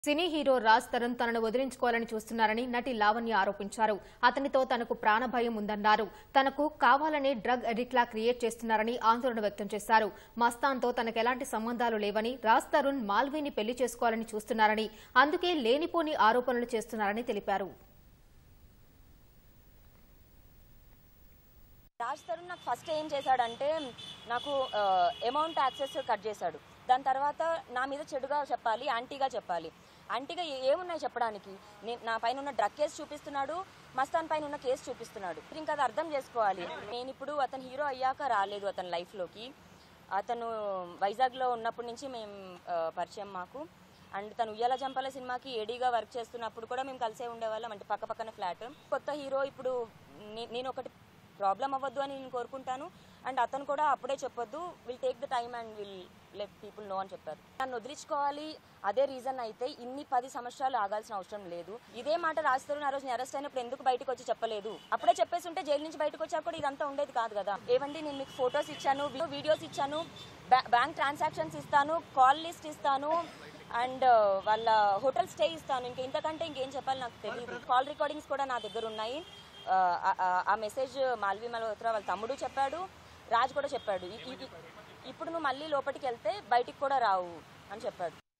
cine hero Raj Tarun తనను వదిలించుకోవాలని చూస్తున్నారని నటి లావణ్య ఆరోపించారు అతనితో తనకు ప్రాణభయం ఉందన్నారు తనకు కావాలనే డ్రగ్ అడిక్ట్లా క్రియేట్ చేస్తున్నారని ఆందోళన వ్యక్తం చేశారు మస్తాన్తో తనకు ఎలాంటి సంబంధాలు లేవని రాజ్ తరుణ్ మాల్వీని పెళ్లి చేసుకోవాలని చూస్తున్నారని అందుకే లేనిపోని ఆరోపణలు చేస్తున్నారని తెలిపారు రాజ్ తరుణ్ నాకు ఫస్ట్ ఏం చేశాడంటే నాకు అమౌంట్ యాక్సెస్ కట్ చేశాడు దాని తర్వాత నా మీద చెడుగా చెప్పాలి యాంటీగా చెప్పాలి యాంటీగా ఏ- ఏమున్నాయి చెప్పడానికి నేను నా పైన ఉన్న డ్రగ్ కేసు చూపిస్తున్నాడు మస్తాన్ పైన ఉన్న కేసు చూపిస్తున్నాడు ఇంకా అది అర్థం చేసుకోవాలి నేను ఇప్పుడు అతను హీరో అయ్యాక రాలేదు అతని లైఫ్లోకి అతను వైజాగ్లో ఉన్నప్పటి నుంచి మేము ఆ, పరిచయం మాకు అండ్ తను ఉయ్యాల జంపాల సినిమాకి ఏడీగా వర్క్ చేస్తున్నప్పుడు కూడా మేము కలిసే ఉండేవాళ్ళం అంటే పక్క పక్కన ఫ్లాట్ కొత్త హీరో ఇప్పుడు నే- నేను ఒకటి ప్రాబ్లం అవ్వద్దు అని నేను కోరుకుంటాను అండ్ అతను కూడా అప్పుడే చెప్పొద్దు will take the time and will let people know అని చెప్పారు నన్ను వదిలించుకోవాలి అదే రీజన్ అయితే ఇన్ని పది సంవత్సరాలు ఆగాల్సిన అవసరం లేదు ఇదే మాట రాస్తారు ఆ రోజు అరెస్ట్ అయినప్పుడు ఎందుకు బయటకు వచ్చి చెప్పలేదు అప్పుడే చెప్పేసి ఉంటే జైలు నుంచి బయటకు వచ్చాక కూడా ఇదంతా ఉండేది కాదు కదా ఏవండి నేను మీకు ఫొటోస్ ఇచ్చాను వీడియోస్ ఇచ్చాను బ్యా- బ్యాంక్ ట్రాన్సాక్షన్స్ ఇస్తాను కాల్ లిస్ట్ ఇస్తాను అండ్ వాళ్ళ హోటల్ స్టే ఇస్తాను ఇంకా ఇంతకంటే ఇంకేం చెప్పాలి నాకు తెలియదు కాల్ రికార్డింగ్స్ కూడా నా దగ్గర ఉన్నాయి ఆ, ఆ- ఆ- ఆ మెసేజ్ మాల్వి మల్హోత్రా వాళ్ళ తమ్ముడు చెప్పాడు రాజ్ కూడా చెప్పాడు ఇ- ఇ- ఇప్పుడు నువ్వు మళ్ళీ లోపలికి వెళ్తే బయటికి కూడా రావు అని చెప్పాడు